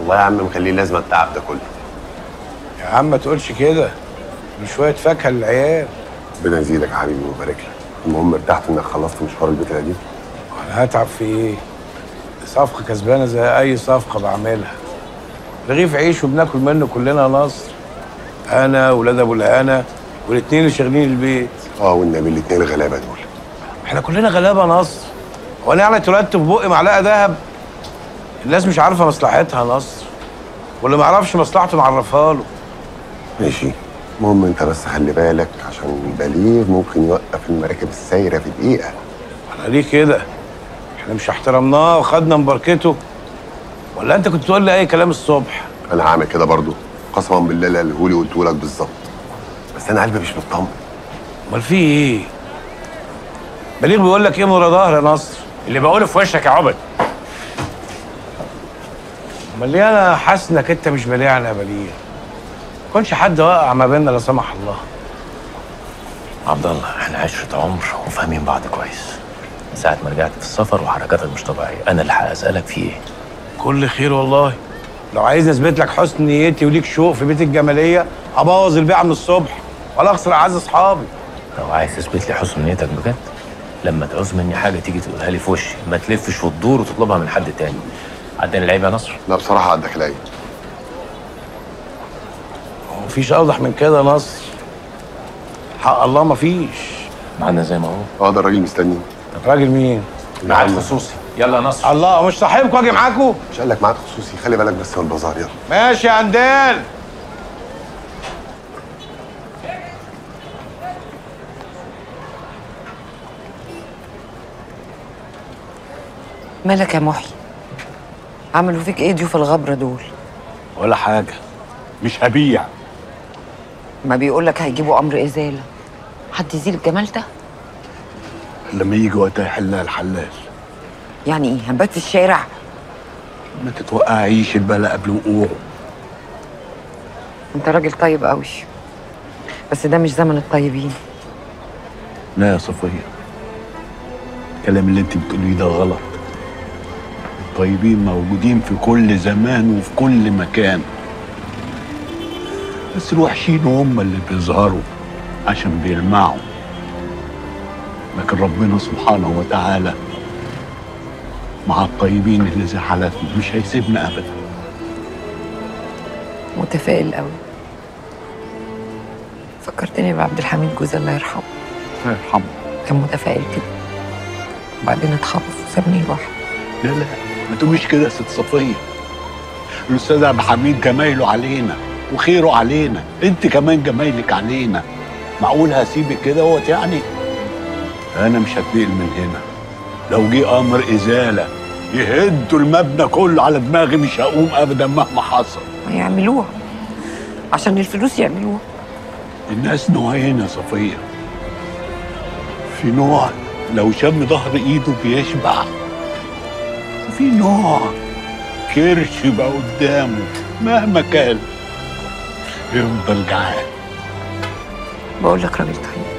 والله يا عم مخليه لازمه التعب ده كله يا عم ما تقولش كده دي شويه فاكهه للعيال ربنا يزيدك يا حبيبي ويبارك لك المهم ارتحت انك خلصت مشوار البيت القديم انا هتعب في ايه دي صفقه كسبانه زي اي صفقه بعملها رغيف عيش وبناكل منه كلنا يا نصر انا ولاد ابو الهنا والاتنين اللي شغالين البيت اه والنبي الاتنين الغلابه دول احنا كلنا غلابه يا نصر هو انا يعني اتولدت في بقي معلقه ذهب الناس مش عارفه مصلحتها يا نصر واللي ما يعرفش مصلحته نعرفها له ماشي المهم انت بس خلي بالك عشان البليغ ممكن يوقف المراكب السايره في دقيقه انا ليه كده احنا مش احترمناه وخدنا مباركته ولا انت كنت تقول لي اي كلام الصبح انا هعمل كده برضو قسما بالله اللي قاله لي قلته لك بالظبط بس انا قلبي مش مطمن امال في ايه بليغ بيقول لك ايه ورا ظهر يا نصر اللي بقوله في وشك يا عبد امال ليه انا حاسس انك انت مش بليعنا يا بليغ كونش حد وقع ما بيننا لا سمح الله عبد الله احنا عشرة عمر وفاهمين بعض كويس من ساعة ما رجعت في السفر وحركاتك مش طبيعية أنا اللي هسألك في إيه؟ كل خير والله لو عايز اثبت لك حسن نيتي وليك شوق في بيت الجماليه ابوظ البيعه من الصبح ولا اخسر اعز اصحابي لو عايز تثبت لي حسن نيتك بجد لما تعوز مني حاجة تيجي تقولها لي في وشي ما تلفش وتدور وتطلبها من حد تاني عداني العيب يا نصر لا بصراحه عندك العيب مفيش اوضح من كده يا نصر حق الله مفيش معانا زي ما هو اه ده الراجل مستني طب راجل مين ميعاد خصوصي يلا يا نصر الله مش صاحبكم اجي معاكم مش قال لك ميعاد خصوصي خلي بالك بس من البازار يلا ماشي يا اندال مالك يا محي عملوا فيك ايه ضيوف الغبرة دول ولا حاجة مش هبيع ما بيقول لك هيجيبوا امر ازاله حد يزيل الجمال ده لما يجي وقتها يحلها الحلال يعني ايه هنبات في الشارع ما تتوقعيش البلا قبل وقوعه انت راجل طيب قوي بس ده مش زمن الطيبين لا يا صفية الكلام اللي انت بتقوليه ده غلط الطيبين موجودين في كل زمان وفي كل مكان بس الوحشين هم اللي بيظهروا عشان بيلمعوا لكن ربنا سبحانه وتعالى مع الطيبين اللي زي حالاتنا مش هيسيبنا ابدا متفائل قوي فكرتني بعبد الحميد جوز الله يرحمه الله يرحمه كان متفائل كده وبعدين اتخبط وسابني لوحدي لا لا ما تقوليش كده يا ست صفيه الاستاذ عبد الحميد جمايله علينا وخيره علينا انت كمان جمايلك علينا معقول هسيبك كده هوت يعني انا مش هتنقل من هنا لو جه امر ازاله يهدوا المبنى كله على دماغي مش هقوم ابدا مهما حصل ما يعملوها عشان الفلوس يعملوها الناس نوعين يا صفيه في نوع لو شم ظهر ايده بيشبع وفي نوع كرش يبقى قدامه مهما كان يفضل جعان بقول لك راجل طيب